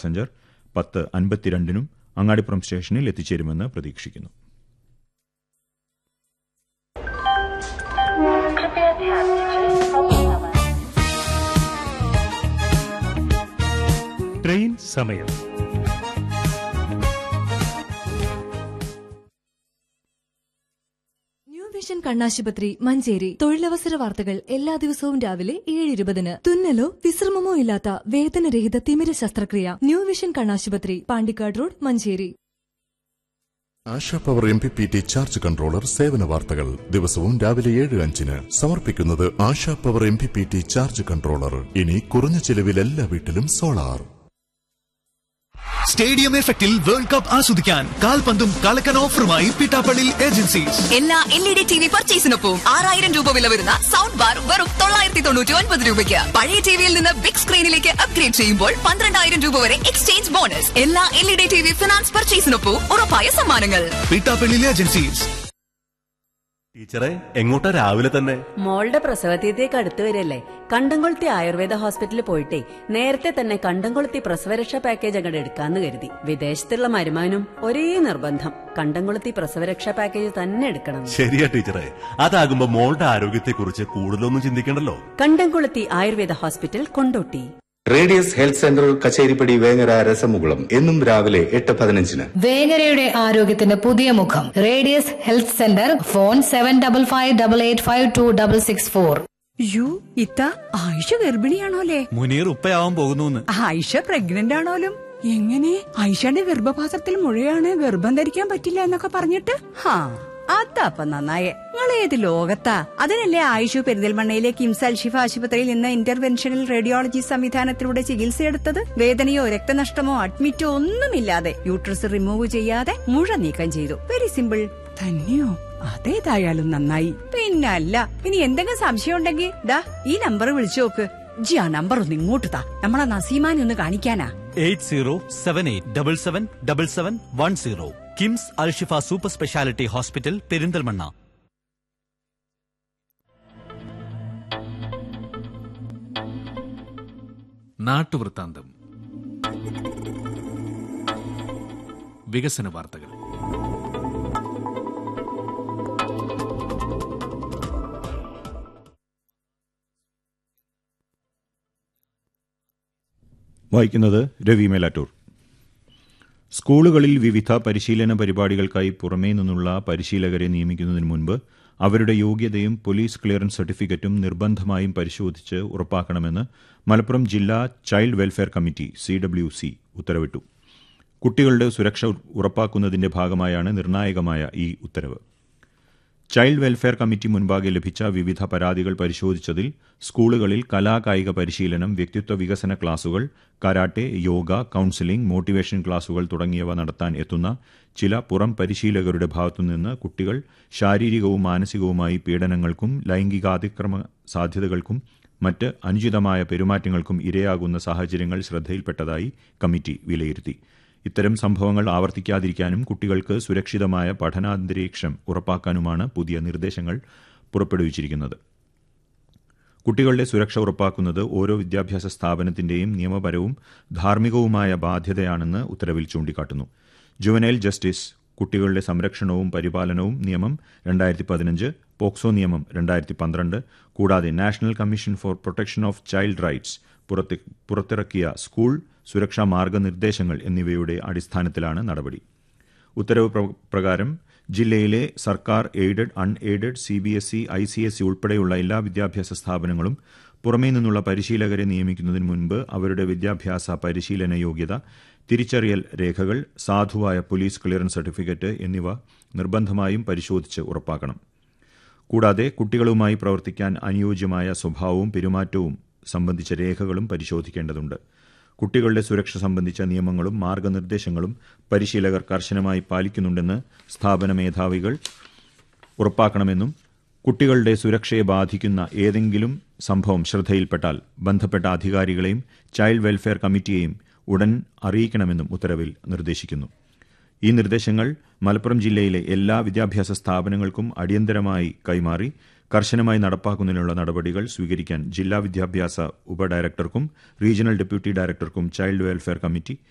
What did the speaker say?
passenger പത്ത് അൻപത്തിരണ്ടിനും അങ്ങാടിപ്പുറം സ്റ്റേഷനിൽ എത്തിച്ചേരുമെന്ന് പ്രതീക്ഷിക്കുന്നു कृपया ध्यान दीजिए अब समय ട്രെയിൻ സമയം ന്യൂ വിഷൻ കണ്ണാശുപത്രി മഞ്ചേരി തൊഴിലവസര വാർത്തകൾ എല്ലാ ദിവസവും രാവിലെ ഏഴ് ഇരുപതിന് തുന്നലോ വിശ്രമമോ ഇല്ലാത്ത വേദനരഹിത തിമിര ശസ്ത്രക്രിയ ന്യൂ വിഷൻ കണ്ണാശുപത്രി Pandikkad road Manjeri Asha power M P P T charge controller സേവന വാർത്തകൾ ദിവസവും രാവിലെ ഏഴ് അഞ്ചിന് സമർപ്പിക്കുന്നത് Asha power M P P T charge controller ഇനി കുറഞ്ഞ ചെലവിൽ എല്ലാ വീട്ടിലും സോളാർ സ്റ്റേഡിയം എഫക്റ്റിൽ വേൾഡ് കപ്പ് ആസ്വദിക്കാൻ കാൽപന്തും കളക്കൻ ഓഫറുമായി പിട്ടാപ്പള്ളി ഏജൻസീസ് എല്ലാ L E D T V പർച്ചേസിനൊപ്പം ആറായിരം രൂപ വില വരുന്ന സൗണ്ട് ബാർ വെറും തൊള്ളായിരത്തി തൊണ്ണൂറ്റി ഒൻപത് രൂപയ്ക്ക് പഴയ ടിവിയിൽ നിന്ന് ബിഗ് സ്ക്രീനിലേക്ക് അപ്ഗ്രേഡ് ചെയ്യുമ്പോൾ പന്ത്രണ്ടായിരം രൂപ വരെ എക്സ്ചേഞ്ച് ബോണസ് എല്ലാ L E D T V finance പർച്ചേസിനൊപ്പം ഉറപ്പായ സമ്മാനങ്ങൾ പിട്ടാപ്പള്ളി ഏജൻസീസ് ടീച്ചറെ എങ്ങോട്ടാ രാവിലെ തന്നെ മോളുടെ പ്രസവതീയത്തേക്ക് അടുത്ത് വരല്ലേ കണ്ടംകൊളുത്തി ആയുർവേദ ഹോസ്പിറ്റലിൽ പോയിട്ടേ നേരത്തെ തന്നെ കണ്ടംകൊളുത്തി പ്രസവരക്ഷാ പാക്കേജ് അങ്ങോട്ട് എടുക്കാന്ന് കരുതി വിദേശത്തുള്ള മരുമാനും ഒരേ നിർബന്ധം കണ്ടംകൊളുത്തി പ്രസവരക്ഷാ പാക്കേജ് തന്നെ എടുക്കണം ശരിയാ ടീച്ചറെ അതാകുമ്പോ മോളുടെ ആരോഗ്യത്തെക്കുറിച്ച് കൂടുതലൊന്നും ചിന്തിക്കണ്ടല്ലോ Kandamkoluthi Ayurveda hospital Kondotty radius health centre Kacheripadi Vengara രസമുകുളം എന്നും രാവിലെ എട്ട് പതിനഞ്ചിന് വേങ്ങരയുടെ ആരോഗ്യത്തിന് പുതിയ മുഖം radius health centre phone seven double five double eight five two double six four യു ഇത്ത ആയിഷ ഗർഭിണിയാണോലേ മുനീർ ഉപ്പയാവാൻ പോകുന്നു ആയിഷ പ്രഗ്നന്റ് ആണോലും എങ്ങനെ ആയിഷയുടെ ഗർഭപാത്രത്തിൽ മുഴയാണ് ഗർഭം ധരിക്കാൻ പറ്റില്ല എന്നൊക്കെ പറഞ്ഞിട്ട് ഹാ അതപ്പ നന്നായേ നിങ്ങൾ ഏത് ലോകത്താ അതിനല്ലേ ആയിഷു പെരിന്തൽമണ്ണയിലെ കിംസ് അൽഷിഫ ആശുപത്രിയിൽ നിന്ന് ഇന്റർവെൻഷണൽ റേഡിയോളജി സംവിധാനത്തിലൂടെ ചികിത്സയെടുത്തത് വേദനയോ രക്തനഷ്ടമോ അഡ്മിറ്റോ ഒന്നുമില്ലാതെ യൂട്രസ് റിമൂവ് ചെയ്യാതെ മുഴ നീക്കം ചെയ്തു വെരി സിമ്പിൾ തന്നെയോ അതേതായാലും നന്നായി പിന്നല്ല ഇനി എന്തെങ്കിലും സംശയം ഉണ്ടെങ്കിൽ ദാ ഈ നമ്പർ വിളിച്ചു നോക്ക് ജി ആ നമ്പർ ഒന്ന് ഇങ്ങോട്ട് താ നമ്മളെ നസീമാനെ ഒന്ന് കാണിക്കാനാ eight zero seven eight double seven double seven one zero KIMS Alshifa super speciality hospital Perinthalmanna നാട്ടുവൃത്താന്തം വികസന വാർത്തകൾ വായിക്കുന്നത് രവി മേലാറ്റൂർ സ്കൂളുകളിൽ വിവിധ പരിശീലന പരിപാടികൾക്കായി പുറമേ നിന്നുള്ള പരിശീലകരെ നിയമിക്കുന്നതിന് മുൻപ് അവരുടെ യോഗ്യതയും പോലീസ് ക്ലിയറൻസ് സർട്ടിഫിക്കറ്റും നിർബന്ധമായും പരിശോധിച്ച് ഉറപ്പാക്കണമെന്ന് മലപ്പുറം ജില്ലാ child welfare committee C W C ഉത്തരവിട്ടു കുട്ടികളുടെ സുരക്ഷ ഉറപ്പാക്കുന്നതിന്റെ ഭാഗമായാണ് നിർണായകമായ ഈ ഉത്തരവ് ചൈൽഡ് വെൽഫെയർ കമ്മിറ്റി മുൻപാകെ ലഭിച്ച വിവിധ പരാതികൾ പരിശോധിച്ചതിൽ സ്കൂളുകളിൽ കലാകായിക പരിശീലനം വ്യക്തിത്വ വികസന ക്ലാസുകൾ കരാട്ടെ യോഗ കൌൺസിലിംഗ് മോട്ടിവേഷൻ ക്ലാസുകൾ തുടങ്ങിയവ നടത്താൻ എത്തുന്ന ചില പുറം പരിശീലകരുടെ ഭാഗത്തുനിന്ന് കുട്ടികൾ ശാരീരികവും മാനസികവുമായി പീഡനങ്ങൾക്കും ലൈംഗികാതിക്രമ സാധ്യതകൾക്കും മറ്റ് അനുചിതമായ പെരുമാറ്റങ്ങൾക്കും ഇരയാകുന്ന സാഹചര്യങ്ങൾ ശ്രദ്ധയിൽപ്പെട്ടതായി കമ്മിറ്റി വിലയിരുത്തി ഇത്തരം സംഭവങ്ങൾ ആവർത്തിക്കാതിരിക്കാനും കുട്ടികൾക്ക് സുരക്ഷിതമായ പഠനാന്തരീക്ഷം ഉറപ്പാക്കാനുമാണ് പുതിയ നിർദ്ദേശങ്ങൾ പുറപ്പെടുവിച്ചിരിക്കുന്നത് കുട്ടികളുടെ സുരക്ഷ ഉറപ്പാക്കുന്നത് ഓരോ വിദ്യാഭ്യാസ സ്ഥാപനത്തിന്റെയും നിയമപരവും ധാർമ്മികവുമായ ബാധ്യതയാണെന്ന് ഉത്തരവിൽ ചൂണ്ടിക്കാട്ടുന്നു ജുവനൈൽ ജസ്റ്റിസ് കുട്ടികളുടെ സംരക്ഷണവും പരിപാലനവും നിയമം രണ്ടായിരത്തി പതിനഞ്ച് പോക്സോ നിയമം രണ്ടായിരത്തി പന്ത്രണ്ട് കൂടാതെ national commission for protection of child rights പുറത്തിറക്കിയ സ്കൂൾ സുരക്ഷാ മാർഗനിർദ്ദേശങ്ങൾ എന്നിവയുടെ അടിസ്ഥാനത്തിലാണ് നടപടി ഉത്തരവ് പ്രകാരം ജില്ലയിലെ സർക്കാർ aided un aided C B S E I C S E ഉൾപ്പെടെയുള്ള എല്ലാ വിദ്യാഭ്യാസ സ്ഥാപനങ്ങളും പുറമേ നിന്നുള്ള പരിശീലകരെ നിയമിക്കുന്നതിന് മുൻപ് അവരുടെ വിദ്യാഭ്യാസ പരിശീലന യോഗ്യത തിരിച്ചറിയൽ രേഖകൾ സാധുവായ പോലീസ് ക്ലിയറൻസ് സർട്ടിഫിക്കറ്റ് എന്നിവ നിർബന്ധമായും പരിശോധിച്ച് ഉറപ്പാക്കണം കൂടാതെ കുട്ടികളുമായി പ്രവർത്തിക്കാൻ അനുയോജ്യമായ സ്വഭാവവും പെരുമാറ്റവും സംബന്ധിച്ച രേഖകളും പരിശോധിക്കേണ്ടതുണ്ട് കുട്ടികളുടെ സുരക്ഷ സംബന്ധിച്ച നിയമങ്ങളും മാർഗനിർദ്ദേശങ്ങളും പരിശീലകർ കർശനമായി പാലിക്കുന്നുണ്ടെന്ന് സ്ഥാപന മേധാവികൾ ഉറപ്പാക്കണമെന്നും കുട്ടികളുടെ സുരക്ഷയെ ബാധിക്കുന്ന ഏതെങ്കിലും സംഭവം ശ്രദ്ധയിൽപ്പെട്ടാൽ ബന്ധപ്പെട്ട അധികാരികളെയും ചൈൽഡ് വെൽഫെയർ കമ്മിറ്റിയെയും ഉടൻ അറിയിക്കണമെന്നും ഉത്തരവിൽ നിർദ്ദേശിക്കുന്നു ഈ നിർദ്ദേശങ്ങൾ മലപ്പുറം ജില്ലയിലെ എല്ലാ വിദ്യാഭ്യാസ സ്ഥാപനങ്ങൾക്കും അടിയന്തരമായി കൈമാറി കർശനമായി നടപ്പാക്കുന്നതിനുള്ള നടപടികൾ സ്വീകരിക്കാൻ ജില്ലാ വിദ്യാഭ്യാസ ഉപഡയറക്ടർക്കും റീജിയണൽ ഡെപ്യൂട്ടി ഡയറക്ടർക്കും ചൈൽഡ് വെൽഫെയർ കമ്മിറ്റി